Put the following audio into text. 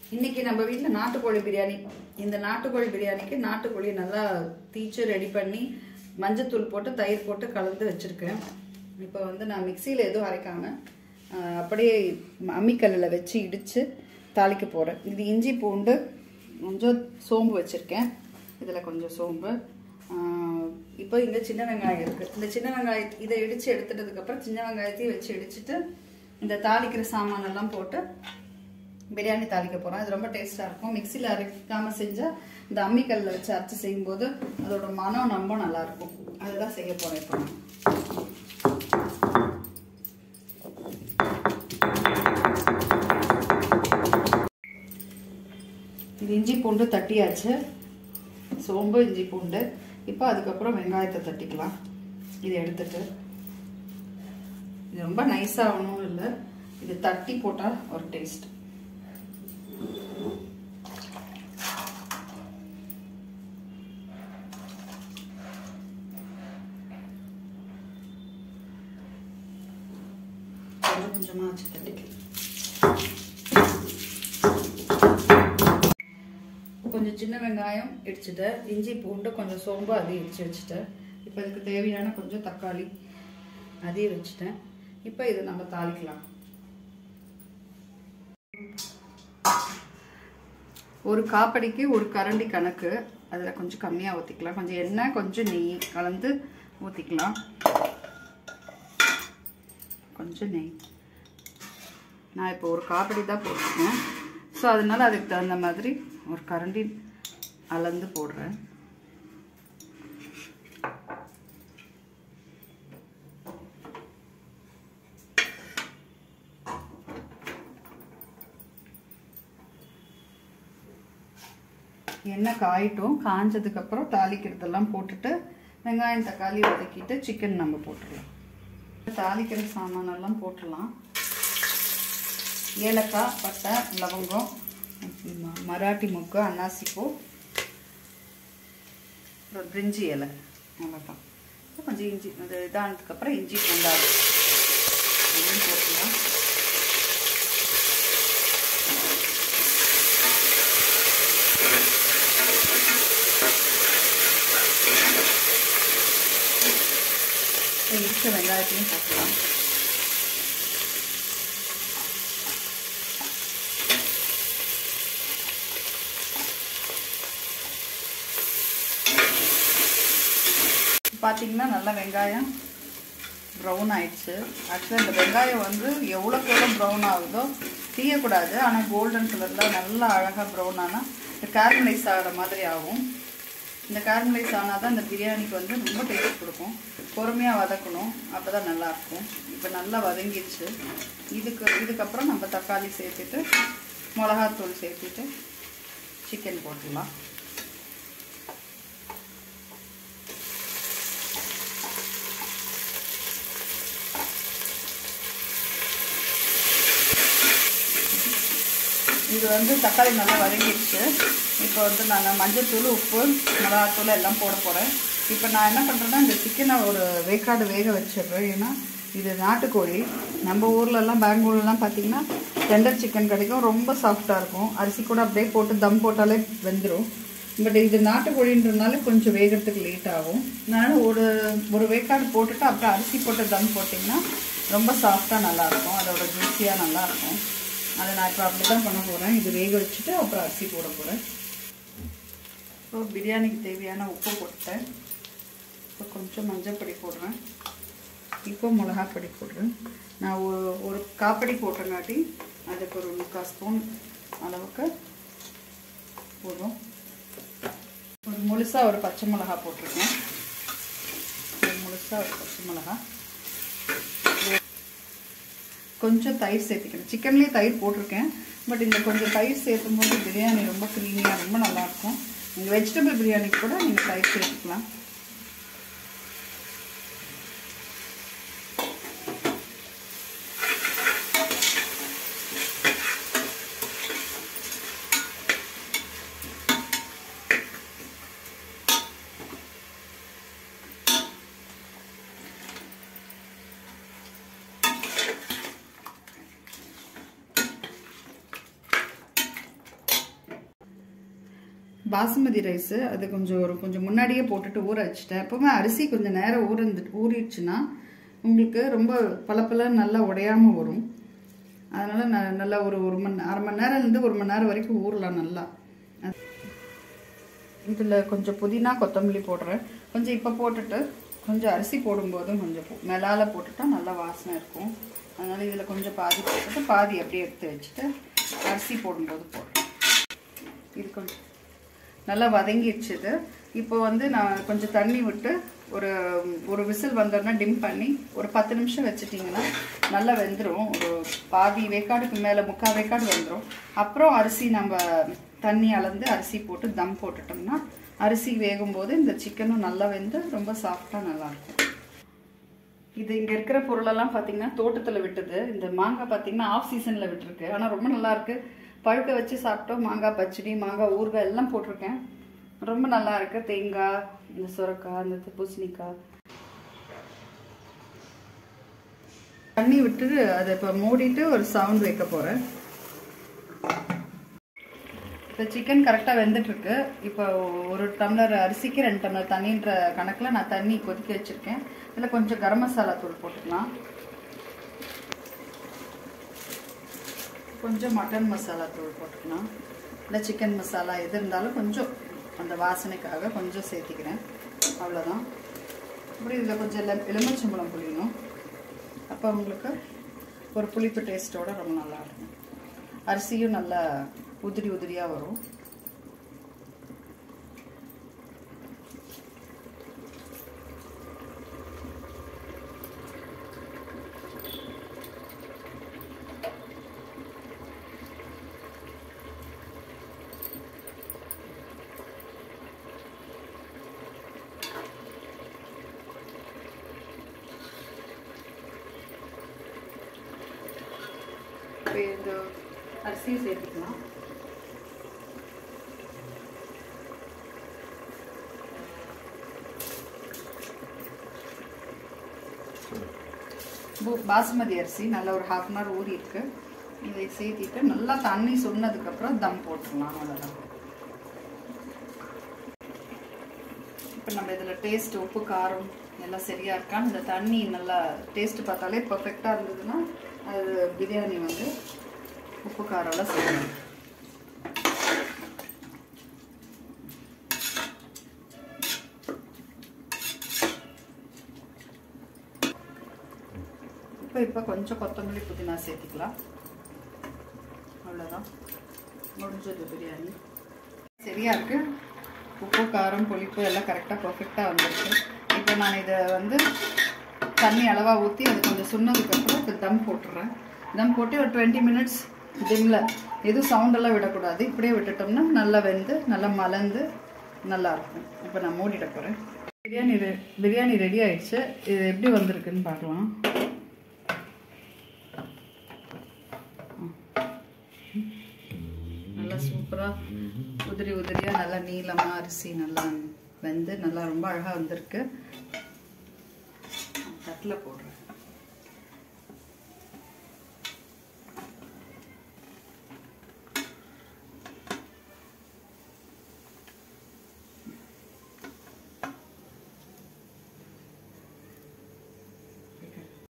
இன்னைக்கு நம்ம வீட்டில் நாட்டுக்கோழி பிரியாணி இந்த நாட்டுக்கோழி பிரியாணிக்கு நாட்டுக்கோழி நல்லா தீச்சு ரெடி பண்ணி மஞ்சத்தூள் போட்டு தயிர் போட்டு கலந்து வச்சுருக்கேன் இப்போ வந்து நான் மிக்சியில் எதுவும் அரைக்காம ஆஹ், அப்படியே அம்மிக்கல்லில் வச்சு இடித்து தாளிக்க போகிறேன் இது இஞ்சி பூண்டு கொஞ்சம் சோம்பு வச்சுருக்கேன் இதில் கொஞ்சம் சோம்பு ஆஹ், இப்போ இங்கே சின்ன வெங்காயம் இருக்குது இந்த சின்ன வெங்காயம் இதை இடித்து எடுத்துட்டதுக்கப்புறம் சின்ன வெங்காயத்தையும் வச்சு இடிச்சிட்டு இந்த தாளிக்கிற சாமானெல்லாம் போட்டு பிரியாணி தாளிக்க போகிறோம் இது ரொம்ப டேஸ்ட்டாக இருக்கும் மிக்சியில் அரைக்காமல் செஞ்சால் இந்த அம்மிக்கல்லில் வச்சு அரைச்சி செய்யும்போது அதோட மனம் ரொம்ப நல்லாயிருக்கும் அதுதான் செய்ய போகிறேன் இப்போ நான் இது இஞ்சி பூண்டு தட்டியாச்சு சோம்பு இஞ்சி பூண்டு இப்போ அதுக்கப்புறம் வெங்காயத்தை தட்டிக்கலாம் இதை எடுத்துட்டு இது ரொம்ப நைஸாக ஆகணும் இல்லை இது தட்டி போட்டால் ஒரு டேஸ்ட் கொஞ்சம் கொஞ்சமாக வச்சு தட்டிக்கலாம் கொஞ்சம் சின்ன வெங்காயம் இடிச்சிட்டேன் இஞ்சி பூண்டு கொஞ்சம் சோம்பு அதையும் இடிச்சு வச்சுட்டேன் இப்போ இதுக்கு தேவையான கொஞ்சம் தக்காளி அதையும் வச்சுட்டேன் இப்போ இதை நம்ம தாளிக்கலாம் ஒரு காப்படிக்கு ஒரு கரண்டி கணக்கு அதில் கொஞ்சம் கம்மியாக ஊற்றிக்கலாம் கொஞ்சம் எண்ணெய் கொஞ்சம் நெய் கலந்து ஊற்றிக்கலாம் கொஞ்சம் நெய் நான் இப்போ ஒரு காப்படி தான் போட்டிருக்கேன் ஸோ அதனால அதுக்கு தகுந்த மாதிரி ஒரு கரண்டி அளந்து போடுறேன் எண்ணெய் காயிட்டும் காஞ்சதுக்கப்புறம் தாளிக்கிறதெல்லாம் போட்டுட்டு வெங்காயம் தக்காளி வதக்கிட்டு சிக்கன் நம்ம போட்டுடலாம் தாளிக்கிற சாமானெல்லாம் போட்டுடலாம் ஏலக்காய் பட்டை லவங்கம் ம- மராட்டி முக்கு அன்னாசிப்பூ அப்புறம் பிரிஞ்சி இலை அவ்வளோதான் இப்போ கொஞ்சம் இஞ்சி அது இதானதுக்கப்புறம் இஞ்சி பூண்டாது இதையும் போட்டுக்கலாம் இடிச்ச வெங்காயத்தையும் போட்டுக்கலாம் பார்த்தீங்கன்னா நல்லா வெங்காயம் ப்ரௌன் ஆயிடுச்சு ஆக்சுவலாக இந்த வெங்காயம் வந்து எவ்வளோக்கு எவ்வளோ ப்ரௌன் ஆகுதோ தீயக்கூடாது ஆனால் கோல்டன் கலரில் நல்லா அழகாக ப்ரௌன் ஆனால் இந்த கேரமலைஸ் ஆகிற மாதிரி ஆகும் இந்த கேரமலைஸ் ஆனால் தான் இந்த பிரியாணிக்கு வந்து ரொம்ப டேஸ்ட் கொடுக்கும் பொறுமையாக வதக்கணும் அப்போ தான் நல்லாயிருக்கும் இப்போ நல்லா வதங்கிடுச்சு இதுக்கு இதுக்கப்புறம் நம்ம தக்காளி சேர்த்துட்டு மிளகாத்தூள் சேர்த்துட்டு சிக்கன் போட்டுடலாம் இது வந்து தக்காளி நல்லா வதங்கிடுச்சு இப்போ வந்து நான் மஞ்சள்தூள் உப்பு மிளகாத்தூள் எல்லாம் போட போகிறேன் இப்போ நான் என்ன பண்ணுறேன்னா இந்த சிக்கனை ஒரு வேக்காடு வேக வச்சிடுறேன் ஏன்னா இது நாட்டுக்கோழி நம்ம ஊர்லலாம் பெங்களூர்லாம் பார்த்தீங்கன்னா டெண்டர் சிக்கன் கிடைக்கும் ரொம்ப சாஃப்டாக இருக்கும் அரிசி கூட அப்படியே போட்டு தம் போட்டாலே வெந்துடும் பட் இது நாட்டுக்கோழின்றதுனால கொஞ்சம் வேகிறதுக்கு லேட் ஆகும் அதனால் ஒரு ஒரு வேக்காடு போட்டுட்டு அப்புறம் அரிசி போட்டு தம் போட்டிங்கன்னா ரொம்ப சாஃப்டாக நல்லாயிருக்கும் அதோட ஜூஸியாக நல்லாயிருக்கும் அதை நான் இப்போ அப்படி தான் பண்ண போகிறேன் இது வேக வச்சுட்டு அப்புறம் அரிசி போட போகிறேன் இப்போ பிரியாணிக்கு தேவையான உப்பு போட்டேன் இப்போ கொஞ்சம் மஞ்சள் பொடி போடுறேன் இப்போ மிளகாப் பொடி போடுறேன் நான் ஒரு ஒரு காப்படி போட்டங்காட்டி அதுக்கு ஒரு முக்கால் ஸ்பூன் அளவுக்கு போதும் ஒரு முழுசாக ஒரு பச்சை மிளகா போட்டிருக்கேன் ஒரு முழுசாக ஒரு பச்சை மிளகா கொஞ்சம் தயிர் சேர்த்துக்கணும் சிக்கன்லேயே தயிர் போட்டிருக்கேன் பட் இந்த கொஞ்சம் தயிர் சேர்த்தும் போது பிரியாணி ரொம்ப க்ரீமியாக ரொம்ப நல்லாயிருக்கும் நீங்கள் வெஜிடபிள் பிரியாணிக்கு கூட நீங்கள் தயிர் சேர்த்துக்கலாம் பாசுமதி ரைஸு அது கொஞ்சம் ஒரு கொஞ்சம் முன்னாடியே போட்டுட்டு ஊற வச்சுட்டேன் எப்பவுமே அரிசி கொஞ்சம் நேரம் ஊறந்து ஊறிடுச்சுன்னா உங்களுக்கு ரொம்ப பல நல்லா உடையாம வரும் அதனால நான் நல்லா ஒரு ஒரு மணி அரை மணி நேரம்லேருந்து ஒரு மணி நேரம் வரைக்கும் ஊறலாம் நல்லா இதில் கொஞ்சம் புதினா கொத்தமல்லி போடுறேன் கொஞ்சம் இப்போ போட்டுட்டு கொஞ்சம் அரிசி போடும்போதும் கொஞ்சம் போ- மேலால போட்டுட்டா நல்லா வாசனை இருக்கும் அதனால இதில் கொஞ்சம் பாதி போட்டுட்டு பாதி அப்படியே எடுத்து வச்சுட்டு அரிசி போடும்போது போடுறேன் இது கொஞ்சம் நல்லா வதங்கிடுச்சு இது இப்போ வந்து நான் கொஞ்சம் தண்ணி விட்டு ஒரு ஒரு விசில் வந்தோடனே டிம் பண்ணி ஒரு பத்து நிமிஷம் வச்சிட்டிங்கன்னா நல்லா வெந்துடும் ஒரு பாதி வேக்காடுக்கு மேலே முக்கால் வேக்காடு வெந்துடும் அப்புறம் அரிசி நம்ம தண்ணி அளந்து அரிசி போட்டு தம் போட்டுட்டோம்னா அரிசி வேகும்போது இந்த சிக்கனும் நல்லா வெந்து ரொம்ப சாஃப்டாக நல்லாயிருக்கும் இது இங்கே இருக்கிற பொருளெல்லாம் பார்த்தீங்கன்னா தோட்டத்தில் விட்டது இந்த மாங்காய் பார்த்தீங்கன்னா ஆஃப் சீசனில் விட்டுருக்கு ஆனால் ரொம்ப நல்லா இருக்கு பழுக்க வச்சு சாப்பிட்டோம் மாங்காய் பச்சடி மாங்காய் ஊறுகாய் எல்லாம் போட்டிருக்கேன் ரொம்ப நல்லா இருக்கு தேங்காய் இந்த சுரக்காய் இந்த பூசணிக்காய் தண்ணி விட்டு அதை இப்போ மூடிட்டு ஒரு சவுண்ட் வைக்க போகிறேன் இப்போ சிக்கன் கரெக்டாக வெந்துட்டுருக்கு இப்போ ஒரு டம்ளர் அரிசிக்கு ரெண்டு டம்ளர் தண்ணின்ற கணக்கில் நான் தண்ணி கொதிக்க வச்சுருக்கேன் இதில் கொஞ்சம் கரம் மசாலா தூள் போட்டுக்கலாம் கொஞ்சம் மட்டன் மசாலா தூள் போட்டுக்கலாம் இல்லை சிக்கன் மசாலா எது இருந்தாலும் கொஞ்சம் அந்த வாசனைக்காக கொஞ்சம் சேர்த்திக்கிறேன் அவ்வளோதான் அப்படி இதில் கொஞ்சம் எல்லாம் எலுமிச்சம்பழம் புளியணும் அப்போ உங்களுக்கு ஒரு புளிப்பு டேஸ்ட்டோட ரொம்ப நல்லா இருக்கும் அரிசியும் நல்லா உதிரி உதிரியாக வரும் இப்போ இந்த அரிசியை சேர்த்துக்கலாம் பு- பாசுமதி அரிசி நல்லா ஒரு ஹாஃப் அன் ஹவர் ஊறி இருக்கு இதை சேர்த்திட்டு நல்லா தண்ணி சுண்ணதுக்கப்புறம் தம் போட்டுடலாம் அவ்வளோதான் இப்போ நம்ம இதில் டேஸ்ட் உப்பு காரம் எல்லாம் சரியா இருக்கான்னு இந்த தண்ணி நல்லா டேஸ்ட் பார்த்தாலே பர்ஃபெக்டாக இருந்ததுன்னா அது பிரியாணி வந்து உப்பு காரம்லாம் செய்யணும் இப்போ இப்போ கொஞ்சம் கொத்தமல்லி புதினா சேர்த்துக்கலாம் அவ்வளோதான் முடிஞ்சது பிரியாணி சரியா இருக்கு உப்பு காரம் புளிப்பு எல்லாம் கரெக்டாக பர்ஃபெக்டாக வந்துருக்கு இப்போ நான் இதை வந்து தண்ணி அளவாக ஊற்றி அது கொஞ்சம் சுண்ணதுக்கப்புறம் இப்போ தம் போட்டுடுறேன் தம் போட்டு ஒரு டுவெண்ட்டி மினிட்ஸ் டிம்மில் எதுவும் சவுண்டெல்லாம் விடக்கூடாது இப்படியே விட்டுட்டோம்னா நல்லா வெந்து நல்லா மலர்ந்து நல்லா இருக்கும் இப்போ நான் மூடிட போகிறேன் பிரியாணி ரெ பிரியாணி ரெடி ஆயிடுச்சு இது எப்படி வந்திருக்குன்னு பார்க்கலாம் நல்லா சூப்பராக உதிரி உதிரியாக நல்லா நீளமாக அரிசி நல்லா வெந்து நல்லா ரொம்ப அழகாக வந்திருக்கு தட்டில் போடுறேன்